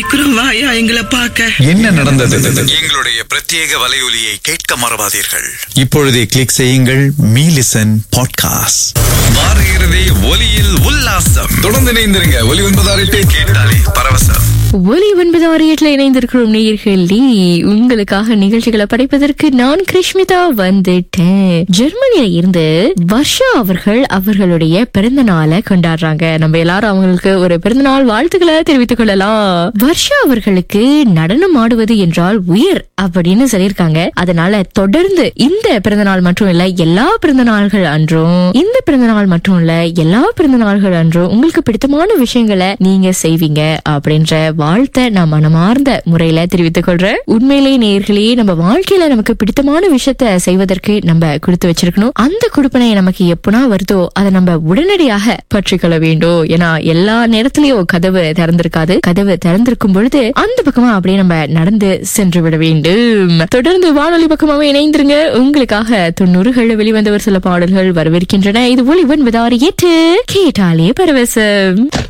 சீக்கிரம் வாயா எங்களை பார்க்க என்ன நடந்தது எங்களுடைய பிரத்யேக வலையொலியை கேட்க மறவாதீர்கள் இப்பொழுதே கிளிக் செய்யுங்கள் மீ லிசன் பாட்காஸ்ட் வார இறுதி ஒலியில் உல்லாசம் தொடர்ந்து இணைந்திருங்க ஒலி ஒன்பதாறு கேட்டாலே பரவசம் ஒலி ஒன்பது ஆறு எட்டுல இணைந்திருக்கிறோம் நேயர்களே உங்களுக்காக நிகழ்ச்சிகளை படைப்பதற்கு நான் கிருஷ்மிதா வந்துட்டேன் ஜெர்மனியில இருந்து வர்ஷா அவர்கள் அவர்களுடைய பிறந்த நாளை கொண்டாடுறாங்க நம்ம எல்லாரும் அவங்களுக்கு ஒரு பிறந்த நாள் வாழ்த்துக்களை தெரிவித்துக் கொள்ளலாம் வர்ஷா அவர்களுக்கு நடனம் ஆடுவது என்றால் உயிர் அப்படின்னு சொல்லியிருக்காங்க அதனால தொடர்ந்து இந்த பிறந்த நாள் மட்டும் இல்ல எல்லா பிறந்த நாள்கள் அன்றும் இந்த பிறந்த நாள் மட்டும் இல்ல எல்லா பிறந்த நாள்கள் அன்றும் உங்களுக்கு பிடித்தமான விஷயங்களை நீங்க செய்வீங்க அப்படின்ற வாழ்த்தை நான் மனமார்ந்த முறையில தெரிவித்துக் கொள்றேன் உண்மையிலேயே நேர்களே நம்ம வாழ்க்கையில நமக்கு பிடித்தமான விஷயத்த செய்வதற்கு நம்ம கொடுத்து வச்சிருக்கணும் அந்த கொடுப்பனை நமக்கு எப்பனா வருதோ அதை நம்ம உடனடியாக பற்றிக்கொள்ள வேண்டும் ஏன்னா எல்லா நேரத்திலயும் கதவு திறந்திருக்காது கதவு திறந்திருக்கும் பொழுது அந்த பக்கமா அப்படியே நம்ம நடந்து சென்று விட வேண்டும் தொடர்ந்து வானொலி பக்கமாவே இணைந்திருங்க உங்களுக்காக தொண்ணூறுகள் வெளிவந்த ஒரு சில பாடல்கள் வரவிருக்கின்றன இது ஒளி ஒன்பதாறு எட்டு கேட்டாலே பரவசம்